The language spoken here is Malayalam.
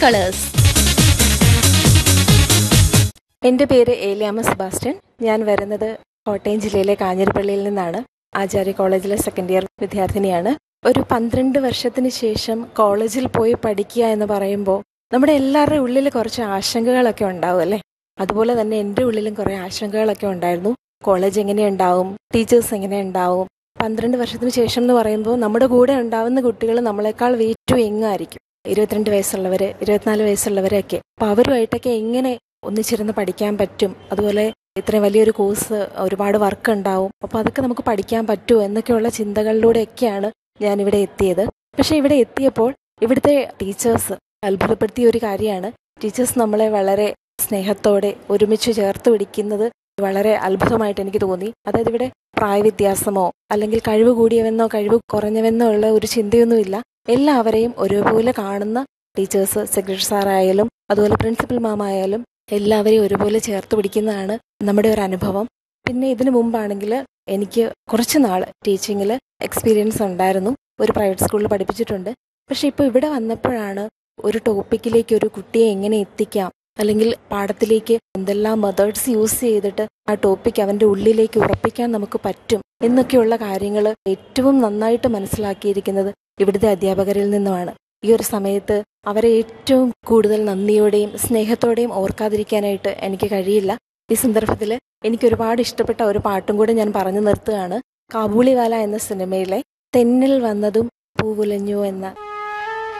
കളേഴ്സ് എൻ്റെ പേര് ഏലിയാമ്മ സെബാസ്റ്റ്യൻ ഞാൻ വരുന്നത് കോട്ടയം ജില്ലയിലെ കാഞ്ഞിരപ്പള്ളിയിൽ നിന്നാണ് ആചാര്യ കോളേജിലെ സെക്കൻഡ് ഇയർ വിദ്യാർത്ഥിനിയാണ് ഒരു പന്ത്രണ്ട് വർഷത്തിന് ശേഷം കോളേജിൽ പോയി പഠിക്കുക എന്ന് പറയുമ്പോൾ നമ്മുടെ എല്ലാവരുടെയും ഉള്ളിൽ കുറച്ച് ആശങ്കകളൊക്കെ ഉണ്ടാവും അല്ലേ അതുപോലെ തന്നെ എൻ്റെ ഉള്ളിലും കുറേ ആശങ്കകളൊക്കെ ഉണ്ടായിരുന്നു കോളേജ് എങ്ങനെ ഉണ്ടാവും ടീച്ചേഴ്സ് എങ്ങനെ ഉണ്ടാവും പന്ത്രണ്ട് വർഷത്തിന് ശേഷം എന്ന് പറയുമ്പോൾ നമ്മുടെ കൂടെ ഉണ്ടാവുന്ന കുട്ടികൾ നമ്മളെക്കാൾ വെയിറ്റും എങ്ങായിരിക്കും ഇരുപത്തിരണ്ട് വയസ്സുള്ളവർ ഇരുപത്തിനാല് വയസ്സുള്ളവരൊക്കെ അപ്പോൾ അവരുമായിട്ടൊക്കെ എങ്ങനെ ഒന്നിച്ചിരുന്ന് പഠിക്കാൻ പറ്റും അതുപോലെ ഇത്രയും വലിയൊരു കോഴ്സ് ഒരുപാട് വർക്ക് ഉണ്ടാവും അപ്പോൾ അതൊക്കെ നമുക്ക് പഠിക്കാൻ പറ്റുമോ എന്നൊക്കെയുള്ള ചിന്തകളിലൂടെയൊക്കെയാണ് ഞാൻ ഇവിടെ എത്തിയത് പക്ഷേ ഇവിടെ എത്തിയപ്പോൾ ഇവിടുത്തെ ടീച്ചേഴ്സ് അത്ഭുതപ്പെടുത്തിയ ഒരു കാര്യമാണ് ടീച്ചേഴ്സ് നമ്മളെ വളരെ സ്നേഹത്തോടെ ഒരുമിച്ച് ചേർത്ത് പിടിക്കുന്നത് വളരെ അത്ഭുതമായിട്ട് എനിക്ക് തോന്നി അതായത് ഇവിടെ പ്രായവ്യത്യാസമോ അല്ലെങ്കിൽ കഴിവ് കൂടിയവെന്നോ കഴിവ് കുറഞ്ഞവെന്നോ ഉള്ള ഒരു ചിന്തയൊന്നുമില്ല എല്ലാവരെയും ഒരുപോലെ കാണുന്ന ടീച്ചേഴ്സ് സെക്രട്ടറി സാറായാലും അതുപോലെ പ്രിൻസിപ്പൽ മാം ആയാലും എല്ലാവരെയും ഒരുപോലെ ചേർത്ത് പിടിക്കുന്നതാണ് നമ്മുടെ ഒരു അനുഭവം പിന്നെ ഇതിനു മുമ്പാണെങ്കിൽ എനിക്ക് കുറച്ച് നാൾ ടീച്ചിങ്ങിൽ എക്സ്പീരിയൻസ് ഉണ്ടായിരുന്നു ഒരു പ്രൈവറ്റ് സ്കൂളിൽ പഠിപ്പിച്ചിട്ടുണ്ട് പക്ഷെ ഇപ്പോൾ ഇവിടെ വന്നപ്പോഴാണ് ഒരു ടോപ്പിക്കിലേക്ക് ഒരു കുട്ടിയെ എങ്ങനെ എത്തിക്കാം അല്ലെങ്കിൽ പാഠത്തിലേക്ക് എന്തെല്ലാം മെത്തേഡ്സ് യൂസ് ചെയ്തിട്ട് ആ ടോപ്പിക് അവൻ്റെ ഉള്ളിലേക്ക് ഉറപ്പിക്കാൻ നമുക്ക് പറ്റും എന്നൊക്കെയുള്ള കാര്യങ്ങൾ ഏറ്റവും നന്നായിട്ട് മനസ്സിലാക്കിയിരിക്കുന്നത് ഇവിടുത്തെ അധ്യാപകരിൽ നിന്നുമാണ് ഈ ഒരു സമയത്ത് അവരെ ഏറ്റവും കൂടുതൽ നന്ദിയോടെയും സ്നേഹത്തോടെയും ഓർക്കാതിരിക്കാനായിട്ട് എനിക്ക് കഴിയില്ല ഈ സന്ദർഭത്തിൽ എനിക്ക് ഒരുപാട് ഇഷ്ടപ്പെട്ട ഒരു പാട്ടും കൂടെ ഞാൻ പറഞ്ഞു നിർത്തുകയാണ് കാബൂളിവാല എന്ന സിനിമയിലെ തെന്നിൽ വന്നതും പൂവുലഞ്ഞു എന്ന